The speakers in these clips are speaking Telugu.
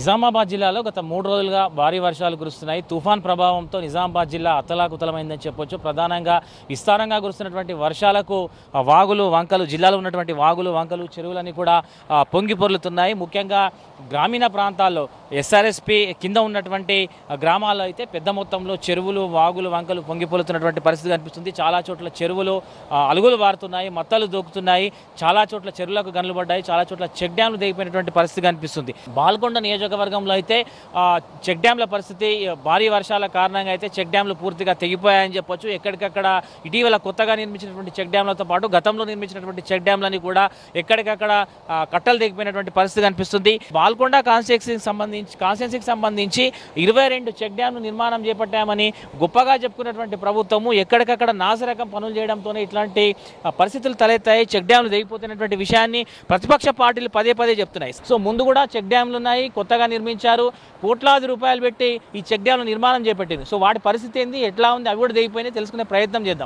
నిజామాబాద్ జిల్లాలో గత మూడు రోజులుగా భారీ వర్షాలు కురుస్తున్నాయి తుఫాన్ ప్రభావంతో నిజామాబాద్ జిల్లా అతలాకుతలమైందని చెప్పొచ్చు ప్రధానంగా విస్తారంగా కురుస్తున్నటువంటి వర్షాలకు ఆ, వాగులు వంకలు జిల్లాలో ఉన్నటువంటి వాగులు వంకలు చెరువులన్నీ కూడా ఆ, పొంగి పొర్లుతున్నాయి ముఖ్యంగా గ్రామీణ ప్రాంతాల్లో ఎస్ఆర్ఎస్పి కింద ఉన్నటువంటి ఆ, గ్రామాల్లో అయితే పెద్ద మొత్తంలో చెరువులు వాగులు వంకలు పొంగి పొర్లుతున్నటువంటి పరిస్థితి కనిపిస్తుంది చాలా చోట్ల చెరువులు ఆ, అలుగులు బారుతున్నాయి మత్తలు దూకుతున్నాయి చాలా చోట్ల చెరువులకు గనులు పడ్డాయి చాలా చోట్ల చెక్ డ్యాంలు దిగిపోయినటువంటి పరిస్థితి కనిపిస్తుంది బాల్కొండ నియోజకవర్గంలో అయితే ఆ, చెక్ డ్యాంల పరిస్థితి భారీ వర్షాల కారణంగా అయితే చెక్ డ్యాంలు పూర్తిగా తెగిపోయాయని చెప్పొచ్చు ఎక్కడికక్కడ ఇటీవల కొత్తగా నిర్మించినటువంటి చెక్ డ్యాంలతో పాటు గతంలో నిర్మించినటువంటి చెక్ డ్యాంలని కూడా ఎక్కడికక్కడ ఆ, కట్టలు దిగిపోయినటువంటి పరిస్థితి కనిపిస్తుంది బాల్కొండ కాన్స్టిట్యున్సీకి సంబంధించి కాన్స్టిట్యున్సీకి సంబంధించి ఇరవై రెండు చెక్ డ్యాంలు నిర్మాణం చేపట్టామని గొప్పగా చెప్పుకున్నటువంటి ప్రభుత్వము ఎక్కడికక్కడ నాసరకం పనులు చేయడంతోనే ఇట్లాంటి ఆ, పరిస్థితులు తలెత్తాయి చెక్ డ్యాంలు దిగిపోతున్నటువంటి విషయాన్ని ప్రతిపక్ష పార్టీలు పదే పదే చెప్తున్నాయి సో ముందు కూడా చెక్ డ్యాంలు ఉన్నాయి కొత్తగా నిర్మించారు కోట్లాది రూపాయలు పెట్టి ఈ చెక్ డ్యాంలు నిర్మాణం చేపట్టింది సో వాటి పరిస్థితి ఏంది ఎట్లా ఉంది అవి కూడా దిగిపోయినాయి తెలుసుకునే ప్రయత్నం చేద్దాం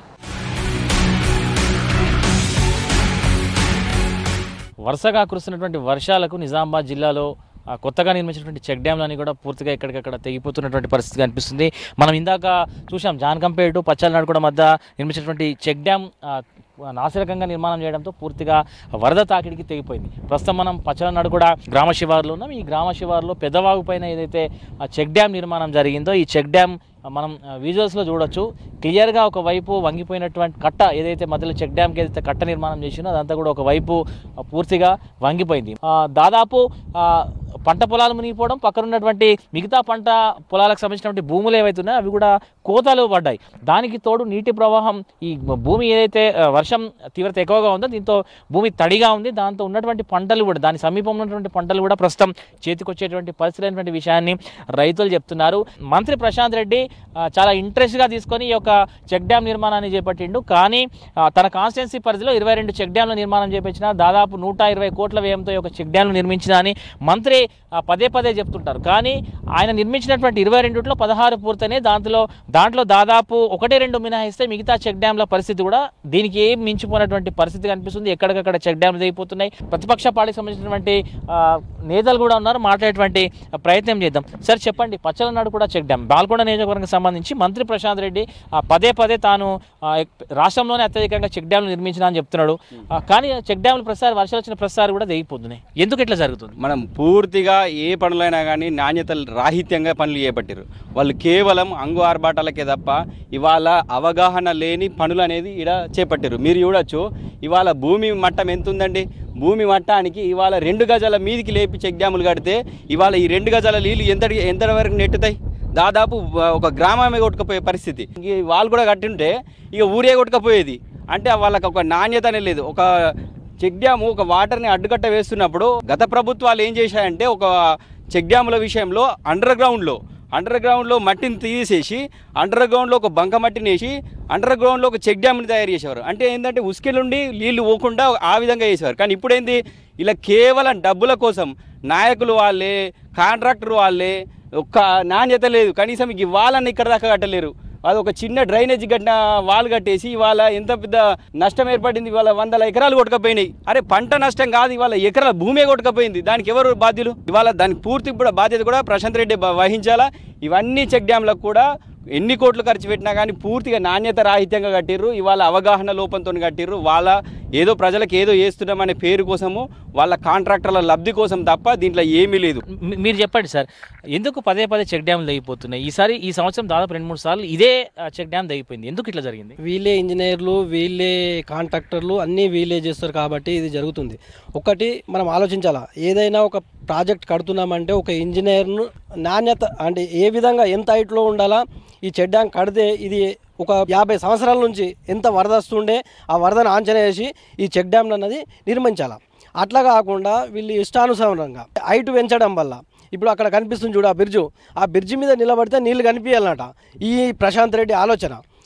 వరుసగా కురుస్తున్నటువంటి వర్షాలకు నిజామాబాద్ జిల్లాలో ఆ, కొత్తగా నిర్మించినటువంటి చెక్ డ్యాంలన్నీ కూడా పూర్తిగా ఎక్కడికక్కడ తెగిపోతున్నటువంటి పరిస్థితి కనిపిస్తుంది మనం ఇందాక చూసాం జాన్కంపేట పచ్చలనాడు కూడా మధ్య నిర్మించినటువంటి చెక్ డ్యామ్ ఆ, నాసిరకంగా నిర్మాణం చేయడంతో పూర్తిగా వరద తాకిడికి తెగిపోయింది ప్రస్తుతం మనం పచ్చలనాడు కూడా గ్రామ శివారులో ఉన్నాం ఈ గ్రామ శివారులో పెద్దవాగు పైన ఏదైతే ఆ చెక్ డ్యామ్ నిర్మాణం జరిగిందో ఈ చెక్ డ్యామ్ మనం విజువల్స్లో చూడొచ్చు క్లియర్గా ఒకవైపు వంగిపోయినటువంటి కట్ట ఏదైతే మధ్యలో చెక్ డ్యామ్కి ఏదైతే కట్ట నిర్మాణం చేసిందో అదంతా కూడా ఒకవైపు ఆ, పూర్తిగా వంగిపోయింది ఆ, దాదాపు ఆ, పంట పొలాలు మునిగిపోవడం పక్కన ఉన్నటువంటి మిగతా పంట పొలాలకు సంబంధించినటువంటి భూములు ఏవైతే ఉన్నాయో అవి కూడా కోతలు పడ్డాయి దానికి తోడు నీటి ప్రవాహం ఈ భూమి ఏదైతే ఆ, వర్షం తీవ్రత ఎక్కువగా ఉందో దీంతో భూమి తడిగా ఉంది దాంతో ఉన్నటువంటి పంటలు కూడా దాని సమీపంలో ఉన్నటువంటి పంటలు కూడా ప్రస్తుతం చేతికొచ్చేటువంటి పరిస్థితి అయినటువంటి విషయాన్ని రైతులు చెప్తున్నారు మంత్రి ప్రశాంత్ రెడ్డి ఆ, చాలా ఇంట్రెస్ట్గా తీసుకొని ఈ యొక్క చెక్ డ్యామ్ నిర్మాణాన్ని చేపట్టిండు కానీ ఆ, తన కాన్స్టిట్యున్సీ పరిధిలో ఇరవై రెండు చెక్ డ్యాంల నిర్మాణం చేపించిన దాదాపు నూట ఇరవై కోట్ల వ్యయంతో ఈ యొక్క చెక్ డ్యాంలు నిర్మించిన అని మంత్రి ఆ, పదే పదే చెప్తుంటారు కానీ ఆయన నిర్మించినటువంటి ఇరవై రెండులో పదహారు పూర్తయినాయి దాంట్లో దాంట్లో దాదాపు ఒకటి రెండు మినహాయిస్తే మిగతా చెక్ డ్యాంల పరిస్థితి కూడా దీనికి ఏం మించిపోయినటువంటి పరిస్థితి కనిపిస్తుంది ఎక్కడికక్కడ చెక్ డ్యాంలు దిగిపోతున్నాయి ప్రతిపక్ష పార్టీకి సంబంధించినటువంటి ఆ, నేతలు కూడా ఉన్నారు మాట్లాడేటువంటి ప్రయత్నం చేద్దాం సార్ చెప్పండి పచ్చలనాడు కూడా చెక్ డ్యామ్ బాల్కొండ నియోజకవర్గం సంబంధించి మంత్రి ప్రశాంత్ రెడ్డి ఆ, పదే పదే తాను ఆ, ఎక్- రాష్ట్రంలోనే అత్యధికంగా చెక్ డ్యాంలు నిర్మించిన అని చెప్తున్నాడు ఆ, కానీ చెక్ డ్యాంలు ప్రసారం వర్షాలు వచ్చిన ప్రసారం కూడా దిగిపోతున్నాయి ఎందుకు ఇట్లా జరుగుతుంది మనం పూర్తిగా ఏ పనులైనా కానీ నాణ్యత రాహిత్యంగా పనులు చేపట్టారు వాళ్ళు కేవలం అంగు ఆర్భాటాలకే తప్ప ఇవాళ అవగాహన లేని పనులు అనేది ఇక్కడ చేపట్టారు మీరు చూడొచ్చు ఇవాళ భూమి మట్టం ఎంత ఉందండి భూమి మట్టానికి ఇవాళ రెండు గజాల మీదికి లేపి చెక్ డ్యాములు కడితే ఇవాళ ఈ రెండు గజాల నీళ్ళు ఎంత ఎంత వరకు నెట్టుతాయి దాదాపు ఒక గ్రామమే కొట్టుకుపోయే పరిస్థితి ఇంక వాళ్ళు కూడా కట్టింటే ఇక ఊరే కొట్టుకుపోయేది అంటే వాళ్ళకి ఒక నాణ్యత అనేది లేదు ఒక చెక్ డ్యాము ఒక వాటర్ని అడ్డుకట్ట వేస్తున్నప్పుడు గత ప్రభుత్వాలు ఏం చేశాయంటే ఒక చెక్ డ్యాముల విషయంలో అండర్ గ్రౌండ్లో అండర్ గ్రౌండ్లో మట్టిని తీసేసి అండర్ గ్రౌండ్లో ఒక బంక మట్టిని వేసి అండర్ గ్రౌండ్లో ఒక చెక్ డ్యామ్ని తయారు చేసేవారు అంటే ఏంటంటే ఉసుకెళ్ళుండి నీళ్లు పోకుండా ఆ విధంగా చేసేవారు కానీ ఇప్పుడు ఏంది ఇలా కేవలం డబ్బుల కోసం నాయకులు వాళ్ళే కాంట్రాక్టర్ వాళ్ళే ఒక్క నాణ్యత లేదు కనీసం ఇక ఇవ్వాలని ఇక్కడ దాకా కట్టలేరు అది ఒక చిన్న డ్రైనేజ్ కట్టిన వాల్ కట్టేసి ఇవాళ ఎంత పెద్ద నష్టం ఏర్పడింది ఇవాళ వందల ఎకరాలు కొట్టుకపోయినాయి అరే పంట నష్టం కాదు ఇవాళ ఎకరాల భూమే కొట్టుకపోయింది దానికి ఎవరు బాధ్యులు ఇవాళ దానికి పూర్తి కూడా బాధ్యత కూడా ప్రశాంత్ రెడ్డి బ- వహించాలా ఇవన్నీ చెక్ డ్యామ్లకు కూడా ఎన్ని కోట్లు ఖర్చు పెట్టినా కానీ పూర్తిగా నాణ్యత రాహిత్యంగా కట్టిర్రు ఇవాళ అవగాహన లోపంతో కట్టిర్రు వాళ్ళ ఏదో ప్రజలకు ఏదో చేస్తున్నామనే పేరు కోసము వాళ్ళ కాంట్రాక్టర్ల లబ్ధి కోసం తప్ప దీంట్లో ఏమీ లేదు మీ- మీరు చెప్పండి సార్ ఎందుకు పదే పదే చెక్ డ్యామ్లు తెగిపోతున్నాయి ఈసారి ఈ సంవత్సరం దాదాపు రెండు మూడు సార్లు ఇదే ఆ, చెక్ డ్యామ్ తెగిపోయింది ఎందుకు ఇట్లా జరిగింది వీళ్ళే ఇంజనీర్లు వీళ్ళే కాంట్రాక్టర్లు అన్నీ వీళ్ళే చేస్తారు కాబట్టి ఇది జరుగుతుంది ఒకటి మనం ఆలోచించాలా ఏదైనా ఒక ప్రాజెక్ట్ కడుతున్నామంటే ఒక ఇంజనీర్ను నాణ్యత అంటే ఏ విధంగా ఎంత హైట్లో ఉండాలా ఈ చెక్ డ్యామ్ కడితే ఇది ఒక యాభై సంవత్సరాల నుంచి ఎంత వరద వస్తుండే ఆ వరదను ఆంచనా వేసి ఈ చెక్ డ్యామ్ అన్నది నిర్మించాలి అట్లా కాకుండా వీళ్ళు ఇష్టానుసారంగా హైట్ పెంచడం వల్ల ఇప్పుడు అక్కడ కనిపిస్తుంది చూడు ఆ బ్రిడ్జు ఆ బ్రిడ్జి మీద నిలబడితే నీళ్లు కనిపించాలన్నట ఈ ప్రశాంత్ రెడ్డి ఆలోచన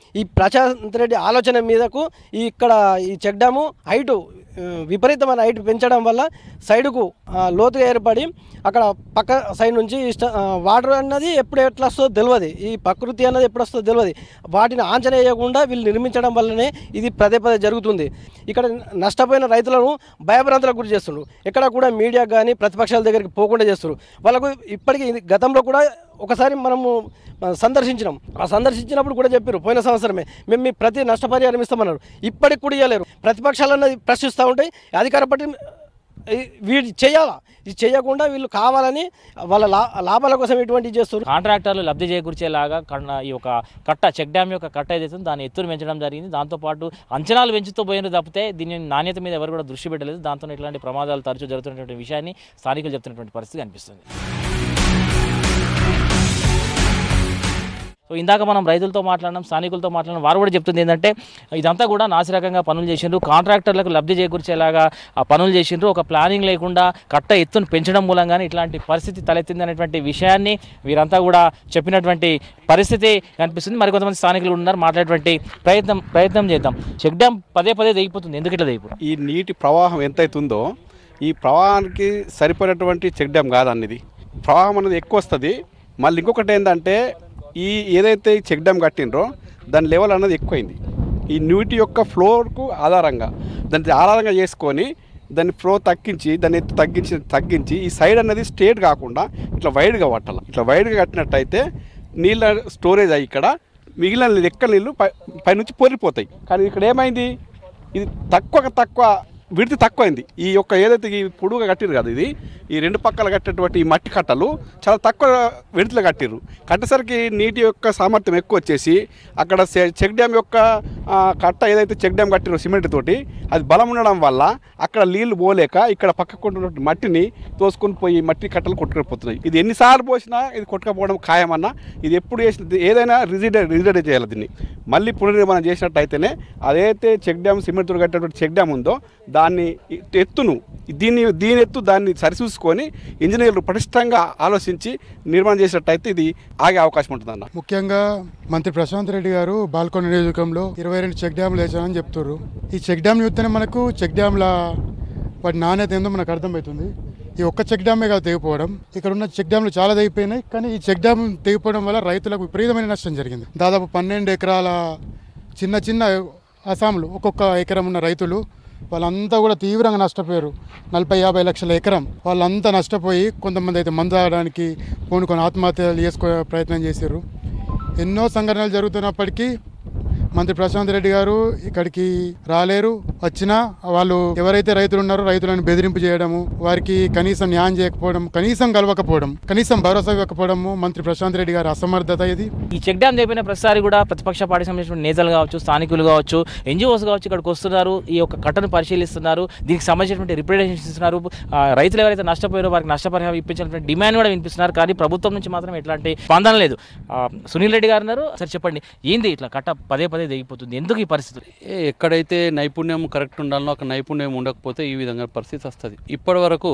ఈ ప్రశాంత్ రెడ్డి ఆలోచన మీదకు ఈ ఇక్కడ ఈ చెక్ డ్యాము హైటు ఆ, విపరీతమైన హైట్ పెంచడం వల్ల సైడుకు ఆ, లోతుగా ఏర్పడి అక్కడ పక్క సైడ్ నుంచి ఇష్ట ఆ, వాటర్ అన్నది ఎప్పుడు ఎట్లా వస్తుందో తెలియదు ఈ ప్రకృతి అన్నది ఎప్పుడు వస్తుందో తెలియదు వాటిని ఆంచన వేయకుండా వీళ్ళు నిర్మించడం వల్లనే ఇది పదే పదే జరుగుతుంది ఇక్కడ నష్టపోయిన రైతులను భయభ్రాంతులకు గురి చేస్తుండ్రు ఎక్కడ కూడా మీడియా కానీ ప్రతిపక్షాల దగ్గరికి పోకుండా చేస్తారు వాళ్ళకు ఇప్పటికీ ఇది గతంలో కూడా ఒకసారి మనము ఆ, సందర్శించినాం ఆ సందర్శించినప్పుడు కూడా చెప్పారు పోయిన సంవత్సరమే మేము మీ ప్రతి నష్టపరిహారం ఇస్తామన్నారు ఇప్పటికి కూడా ఇవ్వలేరు ప్రతిపక్షాలు అన్నది ప్రశ్నిస్తూ ఉంటాయి అధికార పార్టీ ఈ- వీళ్ళు చేయాలా ఇది చేయకుండా వీళ్ళు కావాలని వాళ్ళ లా లాభాల కోసం ఇటువంటివి చేస్తారు కాంట్రాక్టర్లు లబ్ధి చేకూర్చేలాగా కన్న ఈ యొక్క కట్ట చెక్ డ్యామ్ యొక్క కట్ట ఏదైతే ఉందో దాన్ని ఎత్తును పెంచడం జరిగింది దాంతోపాటు అంచనాలు పెంచుతూ పోయిన తప్పితే దీని నాణ్యత మీద ఎవరు కూడా దృష్టి పెట్టలేదు దాంతో ఇట్లాంటి ప్రమాదాలు తరచూ జరుగుతున్నటువంటి విషయాన్ని స్థానికులు చెప్తున్నటువంటి పరిస్థితి కనిపిస్తుంది సో ఇందాక మనం రైతులతో మాట్లాడినాం స్థానికులతో మాట్లాడినాం వారు కూడా చెప్తుంది ఏంటంటే ఇదంతా కూడా నాసిరకంగా పనులు చేసిండ్రు కాంట్రాక్టర్లకు లబ్ధి చేకూర్చేలాగా ఆ పనులు చేసిండ్రు ఒక ప్లానింగ్ లేకుండా కట్ట ఎత్తును పెంచడం మూలంగానే ఇట్లాంటి పరిస్థితి తలెత్తింది అనేటువంటి విషయాన్ని వీరంతా కూడా చెప్పినటువంటి పరిస్థితి కనిపిస్తుంది మరికొంతమంది స్థానికులు కూడా ఉన్నారు మాట్లాడేటువంటి ప్రయత్నం ప్రయత్నం చేద్దాం చెక్ డ్యామ్ పదే పదే తెగిపోతుంది ఎందుకు ఇట్లా తెగిపోతుంది ఈ నీటి ప్రవాహం ఎంతైతుందో ఈ ప్రవాహానికి సరిపడినటువంటి చెక్ డ్యామ్ కాదన్నది ప్రవాహం అనేది ఎక్కువ వస్తుంది మళ్ళీ ఇంకొకటి ఏంటంటే ఈ ఏదైతే ఈ చెక్ డ్యామ్ కట్టినరో దాని లెవెల్ అనేది ఎక్కువైంది ఈ నీటి యొక్క ఫ్లోర్కు ఆధారంగా దాన్ని ఆధారంగా చేసుకొని దాన్ని ఫ్లో తగ్గించి దాన్ని ఎత్తు తగ్గించి తగ్గించి ఈ సైడ్ అనేది స్ట్రేట్ కాకుండా ఇట్లా వైడ్గా పట్టాలి ఇట్లా వైడ్గా కట్టినట్టయితే నీళ్ళ స్టోరేజ్ అయ్యి ఇక్కడ మిగిలిన లెక్క నీళ్ళు పై పైనుంచి పొరిపోతాయి కానీ ఇక్కడ ఏమైంది ఇది తక్కువ తక్కువ విడితి తక్కువైంది ఈ యొక్క ఏదైతే ఈ పొడుగుగా కట్టిరు కదా ఇది ఈ రెండు పక్కల కట్టేటువంటి ఈ మట్టి కట్టలు చాలా తక్కువ విడతలు కట్టిర్రు కట్టేసరికి నీటి యొక్క సామర్థ్యం ఎక్కువ వచ్చేసి అక్కడ చె- చెక్ డ్యామ్ యొక్క ఆ, కట్ట ఏదైతే చెక్ డ్యామ్ కట్టిరో సిమెంట్ తోటి అది బలం ఉండడం వల్ల అక్కడ నీళ్లు పోలేక ఇక్కడ పక్కకు ఉన్నటువంటి మట్టిని తోసుకొని పోయి మట్టి కట్టలు కొట్టుకుపోతున్నాయి ఇది ఎన్నిసార్లు పోసినా ఇది కొట్టుకపోవడం ఖాయమన్నా ఇది ఎప్పుడు చేసిన ఏదైనా రిజిడ్ రిజిడెడ్ చేయాలి దీన్ని మళ్ళీ పునర్నిర్మాణం చేసినట్టయితేనే అదైతే చెక్ డ్యామ్ సిమెంట్ తోటి కట్టినటువంటి చెక్ డ్యామ్ ఉందో దాన్ని ఎత్తును దీన్ని దీని ఎత్తు దాన్ని సరిచూసుకొని ఇంజనీర్లు పటిష్టంగా ఆలోచించి నిర్మాణం చేసినట్టయితే ఇది ఆగే అవకాశం ఉంటుందన్న ముఖ్యంగా మంత్రి ప్రశాంత్ రెడ్డి గారు బాల్కొండ నియోజకవర్గంలో ఇరవై రెండు చెక్ డ్యామ్లు వేసామని చెప్తున్నారు ఈ చెక్ డ్యామ్ చూస్తేనే మనకు చెక్ డ్యామ్ల వాటి నాణ్యత ఏందో మనకు అర్థమవుతుంది ఈ ఒక్క చెక్ డ్యామే కాదు తెగిపోవడం ఇక్కడ ఉన్న చెక్ డ్యామ్లు చాలా తెగిపోయినాయి కానీ ఈ చెక్ డ్యామ్ తెగిపోవడం వల్ల రైతులకు విపరీతమైన నష్టం జరిగింది దాదాపు పన్నెండు ఎకరాల చిన్న చిన్న అసాంలు ఒక్కొక్క ఎకరం ఉన్న రైతులు వాళ్ళంతా కూడా తీవ్రంగా నష్టపోయారు నలభై యాభై లక్షల ఎకరం వాళ్ళంతా నష్టపోయి కొంతమంది అయితే మందు తాగడానికి పూనుకొని ఆత్మహత్యలు చేసుకో ప్రయత్నం చేశారు ఎన్నో సంఘటనలు జరుగుతున్నప్పటికీ మంత్రి ప్రశాంత్ రెడ్డి గారు ఇక్కడికి రాలేరు వచ్చినా వాళ్ళు ఎవరైతే రైతులు ఉన్నారో రైతులను బెదిరింపు చేయడము వారికి కనీసం న్యాయం చేయకపోవడం కనీసం కలవకపోవడం కనీసం భరోసా ఇవ్వకపోవడము మంత్రి ప్రశాంత్ రెడ్డి గారి అసమర్థత ఇది ఈ చెక్ డ్యామ్ చెప్పిన ప్రతిసారి కూడా ప్రతిపక్ష పార్టీ సంబంధించిన నేతలు కావచ్చు స్థానికులు కావచ్చు ఎన్జిఓస్ కావచ్చు ఇక్కడికి వస్తున్నారు ఈ యొక్క కట్టను పరిశీలిస్తున్నారు దీనికి సంబంధించినటువంటి రిప్రజెంటేషన్స్ ఇస్తున్నారు ఆ, రైతులు ఎవరైతే నష్టపోయారో వారికి నష్టపరిహారం ఇప్పించినటువంటి డిమాండ్ కూడా వినిపిస్తున్నారు కానీ ప్రభుత్వం నుంచి మాత్రం ఎట్లాంటి స్పందన లేదు ఆ, సునీల్ రెడ్డి గారు అన్నారు సరే చెప్పండి ఏంది ఇట్లా కట్ట పదే పదే దిగిపోతుంది ఎందుకు ఈ పరిస్థితి ఏ ఎక్కడైతే నైపుణ్యం కరెక్ట్ ఉండాలో అక్కడ నైపుణ్యం ఉండకపోతే ఈ విధంగా పరిస్థితి వస్తుంది ఇప్పటి వరకు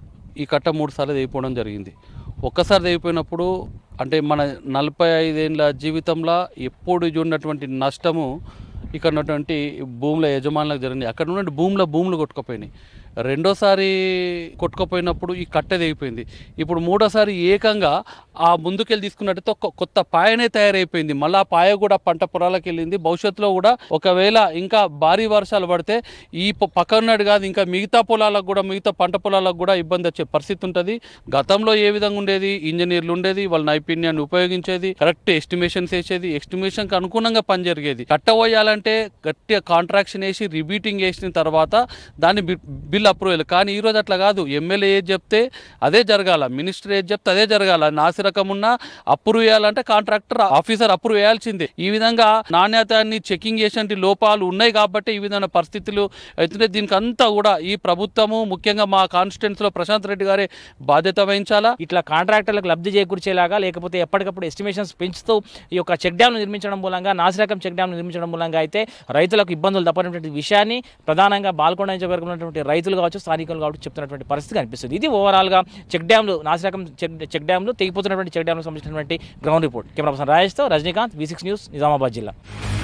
ఈ కట్ట మూడు సార్లు తెగిపోవడం జరిగింది ఒక్కసారి తెగిపోయినప్పుడు అంటే మన నలభై ఐదేళ్ళ జీవితంలో ఎప్పుడు చూడనటువంటి నష్టము ఇక్కడ ఉన్నటువంటి భూముల యజమానులకు జరిగింది అక్కడ ఉన్నటువంటి భూముల భూములు కొట్టుకుపోయినాయి రెండోసారి కొట్టుకుపోయినప్పుడు ఈ కట్టె తెగిపోయింది ఇప్పుడు మూడోసారి ఏకంగా ఆ ముందుకెళ్ళి తీసుకున్నట్టయితే ఒక కొత్త పాయనే తయారైపోయింది మళ్ళీ ఆ పాయ కూడా పంట పొలాలకు వెళ్ళింది భవిష్యత్తులో కూడా ఒకవేళ ఇంకా భారీ వర్షాలు పడితే ఈ ప- పక్కన్నట్టు కాదు ఇంకా మిగతా పొలాలకు కూడా మిగతా పంట పొలాలకు కూడా ఇబ్బంది వచ్చే పరిస్థితి ఉంటుంది గతంలో ఏ విధంగా ఉండేది ఇంజనీర్లు ఉండేది వాళ్ళ నైపుణ్యాన్ని ఉపయోగించేది కరెక్ట్ ఎస్టిమేషన్స్ వేసేది ఎస్టిమేషన్కి అనుగుణంగా పని జరిగేది కట్టబోయాలంటే గట్టిగా కాంట్రాక్షన్ వేసి రిబీటింగ్ వేసిన తర్వాత దాన్ని బి- బిల్ అప్రూవల్ కానీ ఈ రోజు అట్లా కాదు ఎమ్మెల్యే ఏది చెప్తే అదే జరగాల మినిస్టర్ ఏది చెప్తే అదే జరగాల నాసిరకం ఉన్నా అప్రూవ్ చేయాలంటే కాంట్రాక్టర్ ఆఫీసర్ అప్రూవ్ చేయాల్సిందే ఈ విధంగా నాణ్యతని చెకింగ్ చేసే లోపాలు ఉన్నాయి కాబట్టి ఈ విధమైన పరిస్థితులు అయితే దీనికి అంతా కూడా ఈ ప్రభుత్వము ముఖ్యంగా మా కాన్స్టిట్యున్సీలో ప్రశాంత్ రెడ్డి గారే బాధ్యత వహించాలా ఇట్లా కాంట్రాక్టర్లకు లబ్ధి చేకూర్చేలాగా లేకపోతే ఎప్పటికప్పుడు ఎస్టిమేషన్స్ పెంచుతూ ఈ యొక్క చెక్ డ్యామ్ను నిర్మించడం మూలంగా నాసిరకం చెక్ డ్యామ్ను నిర్మించడం మూలంగా అయితే రైతులకు ఇబ్బందులు తప్పనటువంటి విషయాన్ని ప్రధానంగా బాల్కొండ నియోజకవర్గంలో ఉన్నటువంటి రైతులు కావచ్చు స్థానికులు కావచ్చు చెప్తున్నటువంటి పరిస్థితి కనిపిస్తుంది ఇది ఓవరాల్గా చెక్ డ్యామ్లు నాసిరకం చెక్ చెక్ డ్యామ్లు తెగిపోతున్నటువంటి చెక్ డ్యామ్లకు సంబంధించినటువంటి గ్రౌండ్ రిపోర్ట్ కెమెరా పర్సన్ రాజేష్తో Rajinikanth V six news Nizamabad జిల్లా